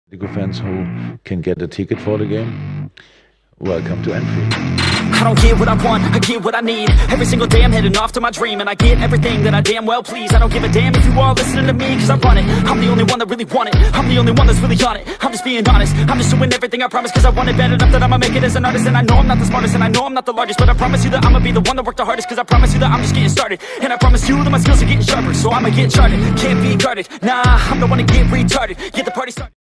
Atletico fans who can get a ticket for the game, welcome to Anfield. I don't get what I want, I get what I need Every single day I'm heading off to my dream And I get everything that I damn well please I don't give a damn if you all listening to me Cause I run it, I'm the only one that really want it I'm the only one that's really on it, I'm just being honest I'm just doing everything I promise Cause I want it bad enough that I'ma make it as an artist And I know I'm not the smartest and I know I'm not the largest But I promise you that I'ma be the one that worked the hardest Cause I promise you that I'm just getting started And I promise you that my skills are getting sharper So I'ma get charted, can't be guarded Nah, I'm the one to get retarded Get the party started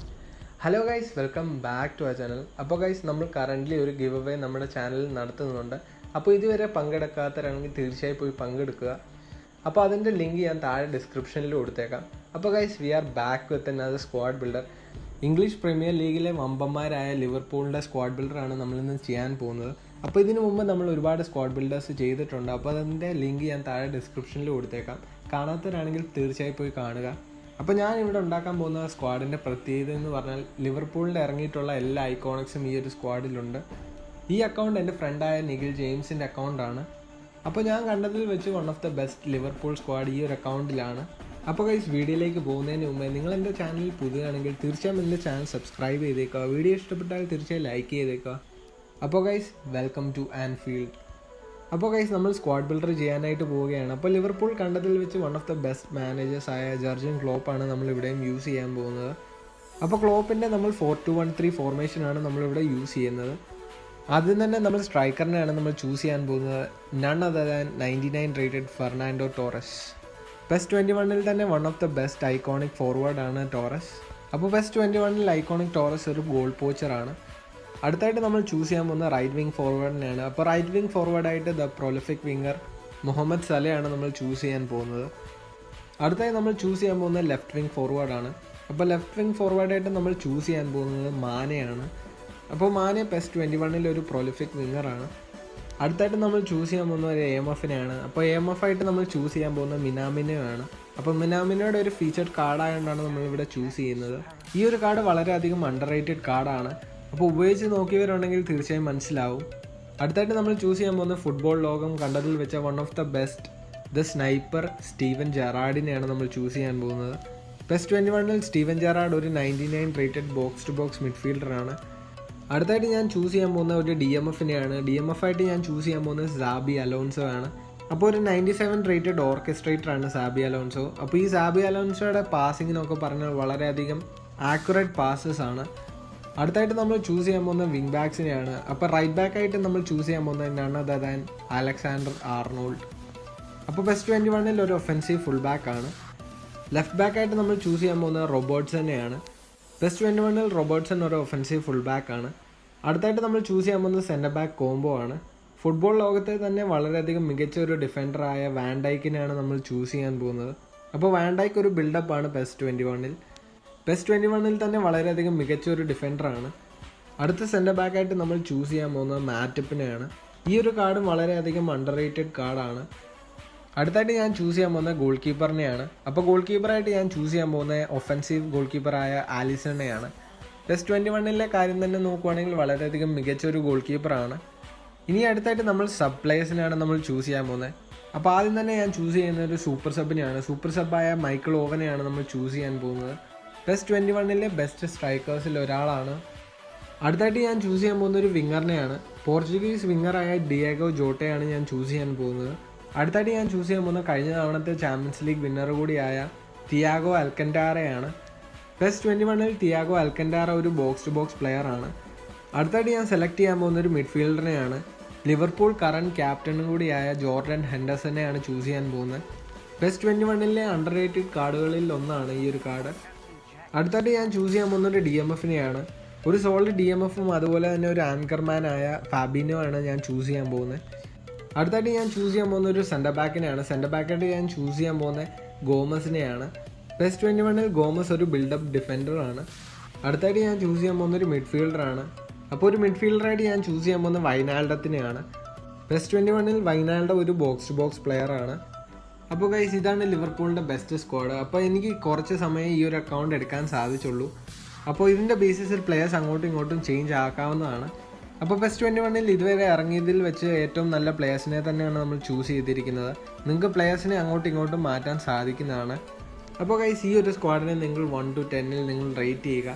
hello guys welcome back to ആ channel അപ്പോൾ guys നമ്മൾ currently ഒരു give away നമ്മുടെ ചാനലിൽ നടത്തുന്നുണ്ട് അപ്പോൾ ഇതുവരെ പങ്കെടുക്കാത്തവരാണെങ്കിൽ തീർച്ചയായും പോയി പങ്കെടുക്കുക അപ്പോൾ അതിൻ്റെ ലിങ്ക് ഞാൻ താഴെ ഡിസ്ക്രിപ്ഷനിൽ കൊടുത്തേക്കാം അപ്പോൾ guys we are back with another squad builder English premier ലീഗിലെ വമ്പന്മാരായ ലിവർപൂളിൻ്റെ സ്ക്വാഡ് ബിൽഡറാണ് നമ്മളിന്ന് ചെയ്യാൻ പോകുന്നത് അപ്പോൾ ഇതിനു മുമ്പ് നമ്മൾ ഒരുപാട് സ്ക്വാഡ് ബിൽഡേഴ്സ് ചെയ്തിട്ടുണ്ട് അപ്പോൾ അതിൻ്റെ ലിങ്ക് ഞാൻ താഴെ ഡിസ്ക്രിപ്ഷനിൽ കൊടുത്തേക്കാം കാണാത്തവരാണെങ്കിൽ തീർച്ചയായും പോയി കാണുക അപ്പോൾ ഞാൻ ഇവിടെ ഉണ്ടാക്കാൻ പോകുന്ന സ്ക്വാഡിൻ്റെ പ്രത്യേകത എന്ന് പറഞ്ഞാൽ ലിവർപൂളിൻ്റെ ഇറങ്ങിയിട്ടുള്ള എല്ലാ ഐക്കോണിക്സും ഈ ഒരു സ്ക്വാഡിലുണ്ട് ഈ അക്കൗണ്ട് എൻ്റെ ഫ്രണ്ടായ നിഖിൽ ജെയിംസിൻ്റെ അക്കൗണ്ടാണ് അപ്പോൾ ഞാൻ കണ്ടതിൽ വെച്ച് one of the best Liverpool squad ഈ ഒരു അക്കൗണ്ടിലാണ് അപ്പോൾ ഗൈസ് വീഡിയോയിലേക്ക് പോകുന്നതിന് മുമ്പേ നിങ്ങൾ എൻ്റെ ചാനലിൽ പുതിയതാണെങ്കിൽ തീർച്ചയായും എൻ്റെ ചാനൽ സബ്സ്ക്രൈബ് ചെയ്തേക്കുക വീഡിയോ ഇഷ്ടപ്പെട്ടാൽ തീർച്ചയായും ലൈക്ക് ചെയ്തേക്കുക അപ്പോൾ ഗൈസ് വെൽക്കം ടു ആൻഫീൽഡ് അപ്പോൾ ഗൈസ് നമ്മൾ സ്ക്വാഡ് ബിൽഡർ ചെയ്യാനായിട്ട് പോവുകയാണ് അപ്പോൾ ലിവർപൂൾ കണ്ടതിൽ വെച്ച് one of the best managers ആയ ജർജൻ ക്ലോപ്പാണ് നമ്മൾ ഇവിടെയും യൂസ് ചെയ്യാൻ പോകുന്നത് അപ്പോൾ ക്ലോപ്പിൻ്റെ നമ്മൾ ഫോർ ടു വൺ ത്രീ ഫോർമേഷനാണ് നമ്മളിവിടെ യൂസ് ചെയ്യുന്നത് ആദ്യം തന്നെ നമ്മൾ സ്ട്രൈക്കറിനെയാണ് നമ്മൾ ചൂസ് ചെയ്യാൻ പോകുന്നത് none other than ninety nine rated Fernando Torres best twenty വണ്ണിൽ തന്നെ one of the best iconic ഫോർവേഡാണ് ടോറസ് അപ്പോൾ ബെസ്റ്റ് ട്വൻറ്റി വണ്ണിൽ ഐക്കോണിക് ടോറസ് ഒരു ഗോൾ പോച്ചറാണ് അടുത്തായിട്ട് നമ്മൾ ചൂസ് ചെയ്യാൻ പോകുന്ന റൈറ്റ് വിങ് ഫോർവേഡിനെയാണ് അപ്പോൾ റൈറ്റ് വിങ് ഫോർവേഡായിട്ട് ദ പ്രൊലിഫിക് വിങ്ങർ മുഹമ്മദ് സലയാണ് നമ്മൾ ചൂസ് ചെയ്യാൻ പോകുന്നത് അടുത്തായി നമ്മൾ ചൂസ് ചെയ്യാൻ പോകുന്നത് ലെഫ്റ്റ് വിങ് ഫോർവേഡാണ് അപ്പോൾ ലെഫ്റ്റ് വിങ് ഫോർവേഡായിട്ട് നമ്മൾ ചൂസ് ചെയ്യാൻ പോകുന്നത് മാനയാണ് അപ്പോൾ മാനെ പെസ് ട്വൻറ്റി വണ്ണിൽ ഒരു പ്രൊലിഫിക് വിങ്ങറാണ് അടുത്തായിട്ട് നമ്മൾ ചൂസ് ചെയ്യാൻ പോകുന്നത് ഒരു എം എഫിനെയാണ് അപ്പോൾ എം എഫ് ആയിട്ട് നമ്മൾ ചൂസ് ചെയ്യാൻ പോകുന്നത് മിനാമിനെയാണ് അപ്പോൾ മിനാമിനയുടെ ഒരു ഫീച്ചർഡ് കാർഡായതുകൊണ്ടാണ് നമ്മളിവിടെ ചൂസ് ചെയ്യുന്നത് ഈ ഒരു കാർഡ് വളരെയധികം അണ്ടർ റേറ്റഡ് കാർഡാണ് അപ്പോൾ ഉപയോഗിച്ച് നോക്കിയവരുണ്ടെങ്കിൽ തീർച്ചയായും മനസ്സിലാവും അടുത്തായിട്ട് നമ്മൾ ചൂസ് ചെയ്യാൻ പോകുന്ന ഫുട്ബോൾ ലോകം കണ്ടതിൽ വെച്ച one of the best the sniper Steven ജെറാഡിനെയാണ് നമ്മൾ ചൂസ് ചെയ്യാൻ പോകുന്നത് ബെസ്റ്റ് ട്വൻറ്റി വണ്ണിൽ സ്റ്റീവൻ ജെറാഡ് ഒരു ninety nine rated box to box മിഡ്ഫീൽഡറാണ് അടുത്തായിട്ട് ഞാൻ ചൂസ് ചെയ്യാൻ പോകുന്ന ഒരു ഡി എം എഫിനെയാണ് ഡി എം എഫ് ആയിട്ട് ഞാൻ ചൂസ് ചെയ്യാൻ പോകുന്നത് സാബി അലോൺസോ ആണ് അപ്പോൾ ഒരു നയൻറ്റി സെവൻ റേറ്റഡ് ഓർക്കസ്ട്രേറ്റർ ആണ് സാബി അലോൺസോ അപ്പോൾ ഈ സാബി അലോൺസോയുടെ പാസിങ്ങിനൊക്കെ പറഞ്ഞാൽ വളരെയധികം ആക്യുറേറ്റ് പാസസ് ആണ് അടുത്തായിട്ട് നമ്മൾ ചൂസ് ചെയ്യാൻ പോകുന്ന വിങ് ബാക്സിനെയാണ് അപ്പോൾ റൈറ്റ് ബാക്ക് ആയിട്ട് നമ്മൾ ചൂസ് ചെയ്യാൻ പോകുന്നത് none other than Alexander Arnold അപ്പോൾ ബെസ്റ്റ് ട്വൻറ്റി വണ്ണിൽ ഒരു ഒഫൻസീവ് ഫുൾ ബാക്ക് ആണ് ലെഫ്റ്റ് ബാക്ക് ആയിട്ട് നമ്മൾ ചൂസ് ചെയ്യാൻ പോകുന്നത് റോബോട്ട്സനെയാണ് ബെസ്റ്റ് ട്വൻറ്റി വണ്ണിൽ റോബോട്ട്സൺ ഒരു ഒഫൻസീവ് ഫുൾ ബാക്ക് ആണ് അടുത്തായിട്ട് നമ്മൾ ചൂസ് ചെയ്യാൻ പോകുന്നത് സെൻറ്റർ ബാക്ക് കോംബോ ആണ് ഫുട്ബോൾ ലോകത്തെ തന്നെ വളരെയധികം മികച്ച ഒരു ഡിഫൻഡറായ വാൻഡൈക്കിനെയാണ് നമ്മൾ ചൂസ് ചെയ്യാൻ പോകുന്നത് അപ്പോൾ വാൻഡൈക്ക് ഒരു ബിൽഡപ്പ് ആണ് ബെസ്റ്റ് ട്വൻറ്റി വണ്ണിൽ ബെസ്റ്റ് ട്വൻറ്റി വണ്ണിൽ തന്നെ വളരെയധികം മികച്ച ഒരു ഡിഫൻഡറാണ് അടുത്ത സെൻറ്റർ ബാക്കായിട്ട് നമ്മൾ ചൂസ് ചെയ്യാൻ പോകുന്നത് മാറ്റപ്പിനെയാണ് ഈ ഒരു കാർഡും വളരെയധികം അണ്ടർ റേറ്റഡ് കാർഡാണ് അടുത്തായിട്ട് ഞാൻ ചൂസ് ചെയ്യാൻ പോകുന്നത് ഗോൾ കീപ്പറിനെയാണ് അപ്പോൾ ഗോൾ കീപ്പറായിട്ട് ഞാൻ ചൂസ് ചെയ്യാൻ പോകുന്നത് ഒഫൻസീവ് ഗോൾ കീപ്പറായ ആലിസണെയാണ് ബെസ്റ്റ് ട്വൻറ്റി വണ്ണിലെ കാര്യം തന്നെ നോക്കുവാണെങ്കിൽ വളരെയധികം മികച്ച ഒരു ഗോൾ കീപ്പറാണ് ഇനി അടുത്തായിട്ട് നമ്മൾ സബ് പ്ലേയേഴ്സിനാണ് നമ്മൾ ചൂസ് ചെയ്യാൻ പോകുന്നത് അപ്പോൾ ആദ്യം തന്നെ ഞാൻ ചൂസ് ചെയ്യുന്നത് ഒരു സൂപ്പർ സബിനെയാണ് സൂപ്പർ സബായ മൈക്കിൾ ഓവനെയാണ് നമ്മൾ ചൂസ് ചെയ്യാൻ പോകുന്നത് ബെസ്റ്റ് ട്വൻറ്റി വണ്ണിലെ ബെസ്റ്റ് സ്ട്രൈക്കേഴ്സിൽ ഒരാളാണ് അടുത്തായിട്ട് ഞാൻ ചൂസ് ചെയ്യാൻ പോകുന്ന ഒരു വിങ്ങറിനെയാണ് പോർച്ചുഗീസ് വിങ്ങറായ ഡിയാഗോ ജോട്ടയാണ് ഞാൻ ചൂസ് ചെയ്യാൻ പോകുന്നത് അടുത്തായിട്ട് ഞാൻ ചൂസ് ചെയ്യാൻ പോകുന്ന കഴിഞ്ഞ തവണത്തെ ചാമ്പ്യൻസ് ലീഗ് വിന്നർ കൂടിയായ തിയാഗോ അൽക്കൻഡാറയാണ് ബെസ്റ്റ് ട്വൻറ്റി വണ്ണിൽ തിയാഗോ അൽക്കൻഡാറ ഒരു ബോക്സ് ടു ബോക്സ് പ്ലെയർ ആണ് അടുത്തായിട്ട് ഞാൻ സെലക്ട് ചെയ്യാൻ പോകുന്ന ഒരു മിഡ്ഫീൽഡറിനെയാണ് ലിവർപൂൾ കറണ്ട് ക്യാപ്റ്റനും കൂടിയായ ജോർഡൻ ഹെൻഡർസനെയാണ് ചൂസ് ചെയ്യാൻ പോകുന്നത് ബെസ്റ്റ് ട്വൻറ്റി വണ്ണിലെ അണ്ടർ റേറ്റഡ് കാർഡുകളിൽ ഒന്നാണ് ഈ ഒരു കാർഡ് അടുത്തായിട്ട് ഞാൻ ചൂസ് ചെയ്യാൻ പോകുന്നത് ഡി എം എഫിനെയാണ് ഒരു സോൾഡ് ഡി എം എഫും അതുപോലെ തന്നെ ഒരു ആങ്കർമാനായ ഫാബിനോ ആണ് ഞാൻ ചൂസ് ചെയ്യാൻ പോകുന്നത് അടുത്തായിട്ട് ഞാൻ ചൂസ് ചെയ്യാൻ പോകുന്ന ഒരു സെൻറ്റർ ബാക്കിനെയാണ് സെൻറ്റർ ബാക്കായിട്ട് ഞാൻ ചൂസ് ചെയ്യാൻ പോകുന്നത് ഗോമസിനെയാണ് ബെസ്റ്റ് ട്വൻറ്റി വണ്ണിൽ ഗോമസ് ഒരു ബിൽഡപ്പ് ഡിഫൻഡറാണ് അടുത്തായിട്ട് ഞാൻ ചൂസ് ചെയ്യാൻ പോകുന്ന ഒരു മിഡ്ഫീൽഡറാണ് അപ്പോൾ ഒരു മിഡ്ഫീൽഡറായിട്ട് ഞാൻ ചൂസ് ചെയ്യാൻ പോകുന്നത് വൈനാൾഡത്തിനെയാണ് ബെസ്റ്റ് ട്വൻറ്റി വണ്ണിൽ വൈനാൾഡ ഒരു ബോക്സ് ടു ബോക്സ് പ്ലെയർ ആണ് അപ്പോൾ ഗൈസ് ഇതാണ് ലിവർപൂളിൻ്റെ ബെസ്റ്റ് സ്ക്വാഡ് അപ്പോൾ എനിക്ക് കുറച്ച് സമയം ഈ ഒരു അക്കൗണ്ട് എടുക്കാൻ സാധിച്ചുള്ളൂ അപ്പോൾ ഇതിൻ്റെ ബേസിസിൽ പ്ലെയേഴ്സ് അങ്ങോട്ടും ഇങ്ങോട്ടും ചേഞ്ച് ആക്കാവുന്നതാണ് അപ്പോൾ ബെസ്റ്റ് ട്വൻറ്റി വണ്ണിൽ ഇതുവരെ ഇറങ്ങിയതിൽ വെച്ച് ഏറ്റവും നല്ല പ്ലെയേഴ്സിനെ തന്നെയാണ് നമ്മൾ ചൂസ് ചെയ്തിരിക്കുന്നത് നിങ്ങൾക്ക് പ്ലെയേഴ്സിനെ അങ്ങോട്ടും ഇങ്ങോട്ടും മാറ്റാൻ സാധിക്കുന്നതാണ് അപ്പോൾ ഗൈസ് ഈ ഒരു സ്ക്വാഡിനെ നിങ്ങൾ വൺ ടു ടെന്നിൽ നിങ്ങൾ റേറ്റ് ചെയ്യുക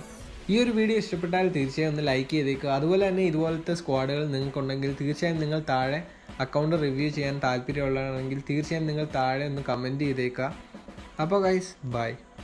ഈ ഒരു വീഡിയോ ഇഷ്ടപ്പെട്ടാൽ തീർച്ചയായും ഒന്ന് ലൈക്ക് ചെയ്തേക്കുക അതുപോലെ തന്നെ ഇതുപോലത്തെ സ്ക്വാഡുകൾ നിങ്ങൾക്കുണ്ടെങ്കിൽ തീർച്ചയായും നിങ്ങൾ താഴെ അക്കൗണ്ട് റിവ്യൂ ചെയ്യാൻ താല്പര്യമുള്ളതാണെങ്കിൽ തീർച്ചയായും നിങ്ങൾ താഴെ ഒന്ന് കമൻറ്റ് ചെയ്തേക്കുക അപ്പോൾ ഗൈസ് ബൈ